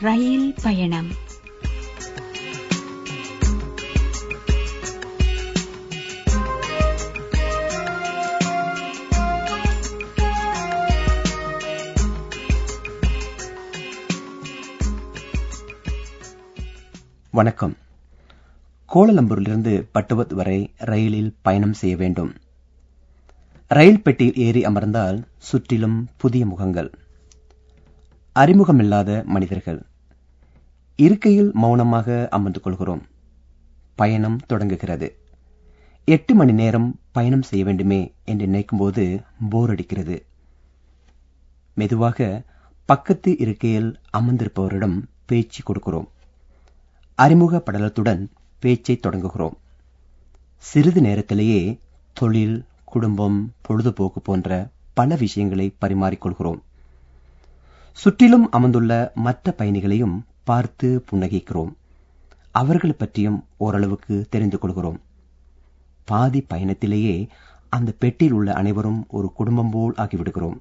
ரயில் பயணம் வணக்கம் கோலலம்பூரிலிருந்து பட்டுவத் வரை ரயிலில் பயணம் செய்ய வேண்டும் ரயில் பெட்டியில் ஏறி அமர்ந்தால் சுற்றிலும் புதிய முகங்கள் அறிமுகமில்லாத மனிதர்கள் இருக்கையில் மௌனமாக அமர்ந்து கொள்கிறோம் பயணம் தொடங்குகிறது எட்டு மணி நேரம் பயணம் செய்ய வேண்டுமே என்று நினைக்கும்போது போர் அடிக்கிறது மெதுவாக பக்கத்து இருக்கையில் அமர்ந்திருப்பவரிடம் பேச்சு கொடுக்கிறோம் அறிமுக படலத்துடன் பேச்சை தொடங்குகிறோம் சிறிது நேரத்திலேயே தொழில் குடும்பம் பொழுதுபோக்கு போன்ற பல விஷயங்களை பரிமாறிக்கொள்கிறோம் சுற்றிலும் அமர்ந்துள்ள மற்ற பயணிகளையும் பார்த்து புன்னகைக்கிறோம் அவர்கள் பற்றியும் ஓரளவுக்கு தெரிந்து கொள்கிறோம் பாதி பயணத்திலேயே அந்த பெட்டியில் உள்ள அனைவரும் ஒரு குடும்பம் போல் ஆகிவிடுகிறோம்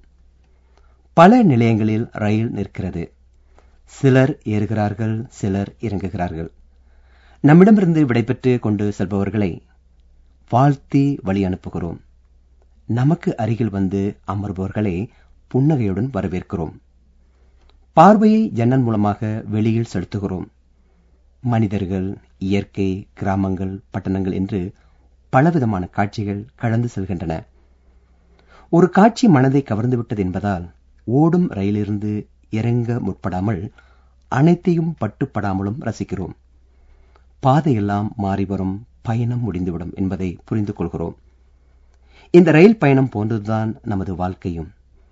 பல நிலையங்களில் ரயில் நிற்கிறது சிலர் ஏறுகிறார்கள் சிலர் இறங்குகிறார்கள் நம்மிடமிருந்து விடைபெற்று கொண்டு செல்பவர்களை வாழ்த்தி வழி அனுப்புகிறோம் நமக்கு அருகில் வந்து அமர்பவர்களை புன்னகையுடன் வரவேற்கிறோம் பார்வையை ஜன்னல் மூலமாக வெளியில் செலுத்துகிறோம் மனிதர்கள் இயற்கை கிராமங்கள் பட்டணங்கள் என்று பலவிதமான காட்சிகள் கடந்து செல்கின்றன ஒரு காட்சி மனதை கவர்ந்துவிட்டது என்பதால் ஓடும் ரயிலிருந்து இறங்க முற்படாமல் அனைத்தையும் பட்டுப்படாமலும் ரசிக்கிறோம் பாதையெல்லாம் மாறி வரும் பயணம் முடிந்துவிடும் என்பதை புரிந்து கொள்கிறோம் இந்த ரயில் பயணம் போன்றதுதான் நமது வாழ்க்கையும்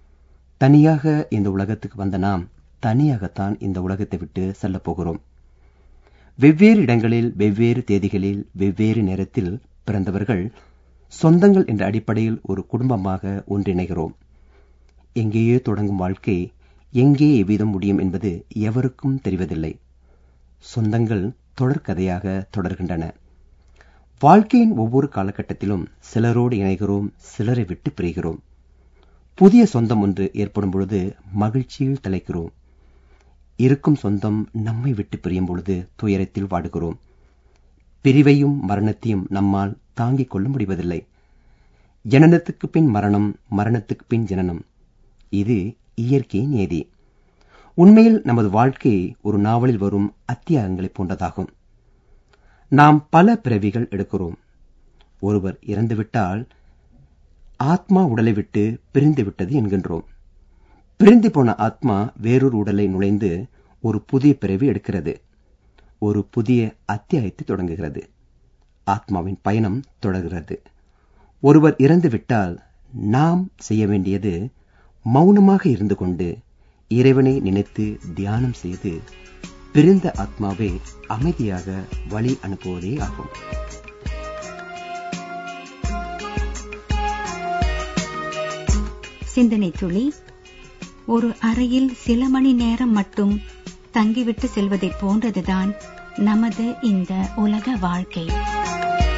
தனியாக இந்த உலகத்துக்கு வந்த நாம் தனியாகத்தான் இந்த உலகத்தை விட்டு செல்லப் போகிறோம் வெவ்வேறு இடங்களில் வெவ்வேறு தேதிகளில் வெவ்வேறு நேரத்தில் பிறந்தவர்கள் சொந்தங்கள் என்ற அடிப்படையில் ஒரு குடும்பமாக ஒன்றிணைகிறோம் எங்கேயோ தொடங்கும் வாழ்க்கை எங்கே எவ்விதம் முடியும் என்பது எவருக்கும் தெரிவதில்லை சொந்தங்கள் தொடர்கதையாக தொடர்கின்றன வாழ்க்கையின் ஒவ்வொரு காலகட்டத்திலும் சிலரோடு இணைகிறோம் சிலரை விட்டு பிரிகிறோம் புதிய சொந்தம் ஒன்று ஏற்படும் பொழுது மகிழ்ச்சியில் தலைக்கிறோம் இருக்கும் சொந்தம் நம்மை விட்டு பிரியும் பொழுது துயரத்தில் வாடுகிறோம் பிரிவையும் மரணத்தையும் நம்மால் தாங்கிக் கொள்ள முடிவதில்லை ஜனனத்துக்கு பின் மரணம் மரணத்துக்கு பின் ஜனனம் இது இயற்கை நியதி உண்மையில் நமது வாழ்க்கை ஒரு நாவலில் வரும் அத்தியாயங்களைப் போன்றதாகும் நாம் பல பிறவிகள் எடுக்கிறோம் ஒருவர் இறந்துவிட்டால் ஆத்மா உடலை விட்டு பிரிந்து விட்டது என்கின்றோம் பிரிந்து போன ஆத்மா வேறொரு உடலை நுழைந்து ஒரு புதிய பிறவி எடுக்கிறது ஒரு புதிய அத்தியாயத்தை தொடங்குகிறது ஆத்மாவின் பயணம் தொடர்கிறது ஒருவர் இறந்துவிட்டால் நாம் செய்ய வேண்டியது மௌனமாக இருந்து கொண்டு இறைவனை நினைத்து தியானம் செய்து பிரிந்த ஆத்மாவை அமைதியாக வழி அனுப்புவதே ஆகும் சிந்தனை துளி ஒரு அறையில் சில மணி நேரம் மட்டும் தங்கிவிட்டு செல்வதைப் போன்றதுதான் நமது இந்த உலக வாழ்க்கை